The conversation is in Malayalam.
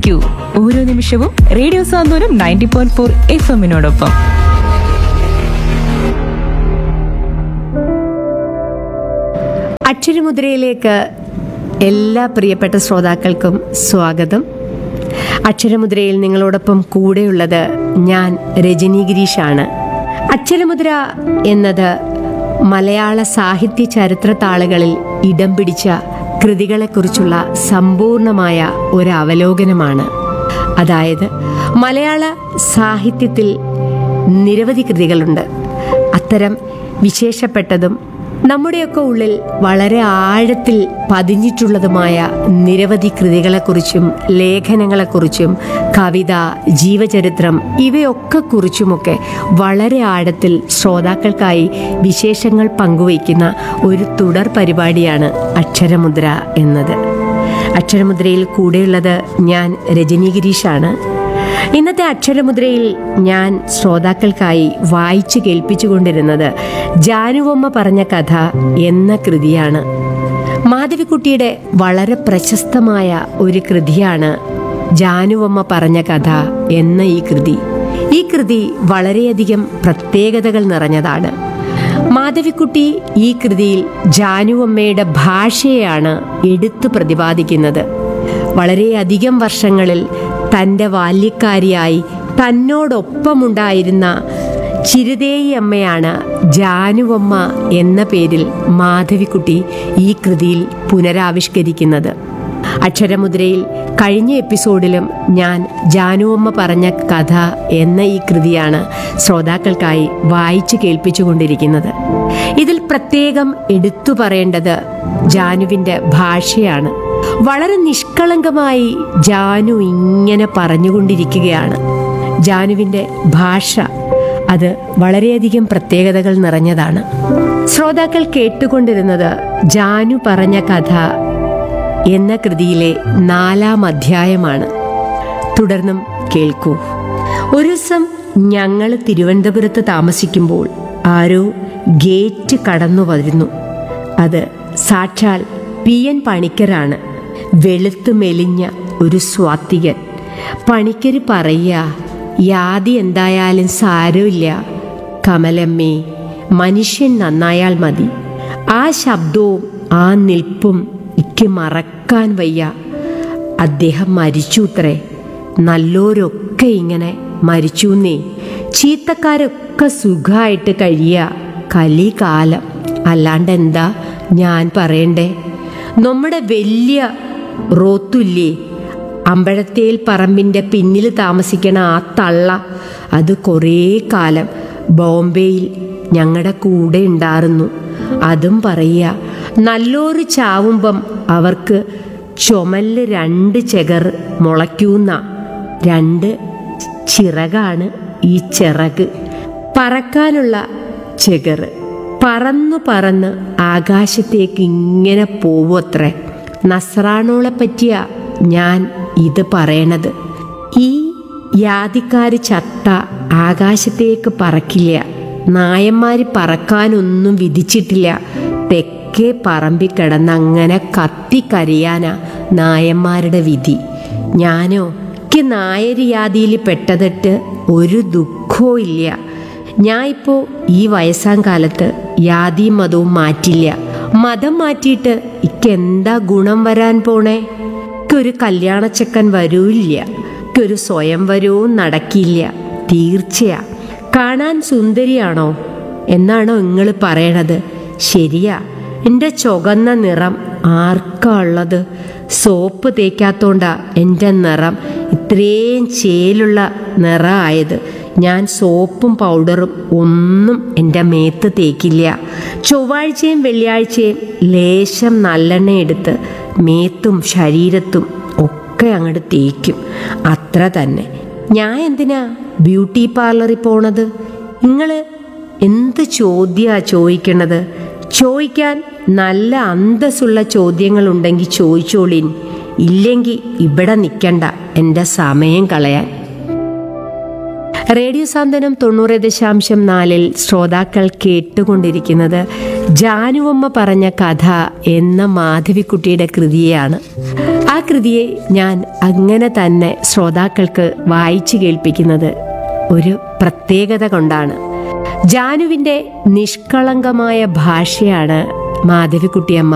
ആസ്വദിക്കൂ ഓരോ നിമിഷവും radio Santhwanam ninety point four F എമ്മിനോടൊപ്പം അക്ഷരമുദ്രയിലേക്ക് എല്ലാ പ്രിയപ്പെട്ട ശ്രോതാക്കൾക്കും സ്വാഗതം അക്ഷരമുദ്രയിൽ നിങ്ങളോടൊപ്പം കൂടെയുള്ളത് ഞാൻ രജനി ഗിരീഷാണ് അക്ഷരമുദ്ര എന്നത് മലയാള സാഹിത്യ ചരിത്ര താളുകളിൽ ഇടം പിടിച്ച കൃതികളെക്കുറിച്ചുള്ള സമ്പൂർണമായ ഒരു അവലോകനമാണ് അതായത് മലയാള സാഹിത്യത്തിൽ നിരവധി കൃതികളുണ്ട് അത്തരം വിശേഷപ്പെട്ടതും നമ്മുടെയൊക്കെ ഉള്ളിൽ വളരെ ആഴത്തിൽ പതിഞ്ഞിട്ടുള്ളതുമായ നിരവധി കൃതികളെക്കുറിച്ചും ലേഖനങ്ങളെക്കുറിച്ചും കവിത ജീവചരിത്രം ഇവയൊക്കെ കുറിച്ചുമൊക്കെ വളരെ ആഴത്തിൽ ശ്രോതാക്കൾക്കായി വിശേഷങ്ങൾ പങ്കുവയ്ക്കുന്ന ഒരു തുടർ പരിപാടിയാണ് അക്ഷരമുദ്ര എന്നത് അക്ഷരമുദ്രയിൽ കൂടെയുള്ളത് ഞാൻ രജനി ഗിരീഷാണ് ഇന്നത്തെ അക്ഷരമുദ്രയിൽ ഞാൻ ശ്രോതാക്കൾക്കായി വായിച്ചു കേൾപ്പിച്ചുകൊണ്ടിരുന്നത് ജാനുവമ്മ പറഞ്ഞ കഥ എന്ന കൃതിയാണ് മാധവിക്കുട്ടിയുടെ വളരെ പ്രശസ്തമായ ഒരു കൃതിയാണ് ജാനുവമ്മ പറഞ്ഞ കഥ എന്ന ഈ കൃതി ഈ കൃതി വളരെയധികം പ്രത്യേകതകൾ നിറഞ്ഞതാണ് മാധവിക്കുട്ടി ഈ കൃതിയിൽ ജാനുവമ്മയുടെ ഭാഷയെയാണ് എടുത്തു പ്രതിപാദിക്കുന്നത് വളരെയധികം വർഷങ്ങളിൽ തൻ്റെ ബാല്യക്കാരിയായി തന്നോടൊപ്പമുണ്ടായിരുന്ന ചിരുതേയി അമ്മയാണ് ജാനുവമ്മ എന്ന പേരിൽ മാധവിക്കുട്ടി ഈ കൃതിയിൽ പുനരാവിഷ്കരിക്കുന്നത് അക്ഷരമുദ്രയിൽ കഴിഞ്ഞ എപ്പിസോഡിലും ഞാൻ ജാനുവമ്മ പറഞ്ഞ കഥ എന്ന ഈ കൃതിയാണ് ശ്രോതാക്കൾക്കായി വായിച്ചു കേൾപ്പിച്ചുകൊണ്ടിരിക്കുന്നത് ഇതിൽ പ്രത്യേകം എടുത്തു പറയേണ്ടത് ജാനുവിൻ്റെ ഭാഷയാണ് വളരെ നിഷ്കളങ്കമായി ജാനു ഇങ്ങനെ പറഞ്ഞുകൊണ്ടിരിക്കുകയാണ് ജാനുവിൻ്റെ ഭാഷ അത് വളരെയധികം പ്രത്യേകതകൾ നിറഞ്ഞതാണ് ശ്രോതാക്കൾ കേട്ടുകൊണ്ടിരുന്നത് ജാനു പറഞ്ഞ കഥ എന്ന കൃതിയിലെ നാലാം അധ്യായമാണ് തുടർന്നും കേൾക്കൂ ഒരു ദിവസം ഞങ്ങൾ തിരുവനന്തപുരത്ത് താമസിക്കുമ്പോൾ ആരോ ഗേറ്റ് കടന്നു വരുന്നു അത് സാക്ഷാൽ പി എൻ പണിക്കരാണ് വെളുത്തു മെലിഞ്ഞ ഒരു സ്വാത്തികൻ പണിക്കര് പറയുക യാതി എന്തായാലും സാരമില്ല കമലമ്മേ മനുഷ്യൻ നന്നായാൽ മതി ആ ശബ്ദവും ആ നിൽപ്പും എനിക്ക് മറക്കാൻ വയ്യ അദ്ദേഹം മരിച്ചുത്രേ നല്ലോരൊക്കെ ഇങ്ങനെ മരിച്ചൂന്നേ ചീത്തക്കാരൊക്കെ സുഖമായിട്ട് കഴിയുക കലികാലം അല്ലാണ്ട് എന്താ ഞാൻ പറയണ്ടേ നമ്മുടെ വലിയ റോത്തുല്ലേ അമ്പഴത്തേൽ പറമ്പിൻ്റെ പിന്നിൽ താമസിക്കണ ആ തള്ള അത് കുറേ കാലം ബോംബെയിൽ ഞങ്ങളുടെ കൂടെ ഉണ്ടായിരുന്നു അതും പറയുക നല്ലൊരു ചാവുമ്പം അവർക്ക് ചുമലിൽ രണ്ട് ചെകർ മുളയ്ക്കൂന്ന രണ്ട് ചിറകാണ് ഈ ചിറക് പറക്കാനുള്ള ചെകർ പറന്നു പറന്ന് ആകാശത്തേക്ക് ഇങ്ങനെ പോവത്രേ നസ്രാണോളെ പറ്റിയ ഞാൻ ഇത് പറയണത് ഈ യാതിക്കാര് ചത്ത ആകാശത്തേക്ക് പറക്കില്ല നായന്മാര് പറക്കാനൊന്നും വിധിച്ചിട്ടില്ല തെക്കേ പറമ്പിൽ കിടന്ന് അങ്ങനെ കത്തിക്കരിയാനാ നായന്മാരുടെ വിധി ഞാനോ എനിക്ക് നായര് യാതിയിൽ പെട്ടതിട്ട് ഒരു ദുഃഖവും ഇല്ല ഞാൻ ഇപ്പോൾ ഈ വയസ്സാം കാലത്ത് യാതിയും മതവും മാറ്റില്ല മതം മാറ്റിയിട്ട് ഇക്ക് എന്താ ഗുണം വരാൻ പോണേ ഒരു കല്യാണച്ചക്കൻ വരൂല്ല ഒരു സ്വയംവരവും നടക്കില്ല തീർച്ചയാ കാണാൻ സുന്ദരിയാണോ എന്നാണോ നിങ്ങൾ പറയണത് ശരിയാ എൻ്റെ ചുവന്ന നിറം ആർക്കാ ഉള്ളത് സോപ്പ് തേക്കാത്തോണ്ടാ എൻ്റെ നിറം ഇത്രയും ചേലുള്ള നിറമായത് ഞാൻ സോപ്പും പൗഡറും ഒന്നും എൻ്റെ മേത്ത് തേക്കില്ല ചൊവ്വാഴ്ചയും വെള്ളിയാഴ്ചയും ലേശം നല്ലെണ്ണ എടുത്ത് മേത്തും ശരീരത്തും ഒക്കെ അങ്ങോട്ട് തേക്കും അത്ര തന്നെ ഞാൻ എന്തിനാ ബ്യൂട്ടി പാർലറിൽ പോണത് നിങ്ങൾ എന്ത് ചോദ്യമാ ചോദിക്കണത് ചോദിക്കാൻ നല്ല അന്തസ്സുള്ള ചോദ്യങ്ങളുണ്ടെങ്കിൽ ചോദിച്ചോളീൻ ഇല്ലെങ്കിൽ ഇവിടെ നിൽക്കണ്ട എൻ്റെ സമയം കളയാൻ റേഡിയോ സാന്ത്വനം തൊണ്ണൂറ് ദശാംശം നാലിൽ ശ്രോതാക്കൾ കേട്ടുകൊണ്ടിരിക്കുന്നത് ജാനുവമ്മ പറഞ്ഞ കഥ എന്ന മാധവിക്കുട്ടിയുടെ കൃതിയെയാണ് ആ കൃതിയെ ഞാൻ അങ്ങനെ തന്നെ ശ്രോതാക്കൾക്ക് വായിച്ചു കേൾപ്പിക്കുന്നത് ഒരു പ്രത്യേകത കൊണ്ടാണ് ജാനുവിൻ്റെ നിഷ്കളങ്കമായ ഭാഷയാണ് മാധവിക്കുട്ടിയമ്മ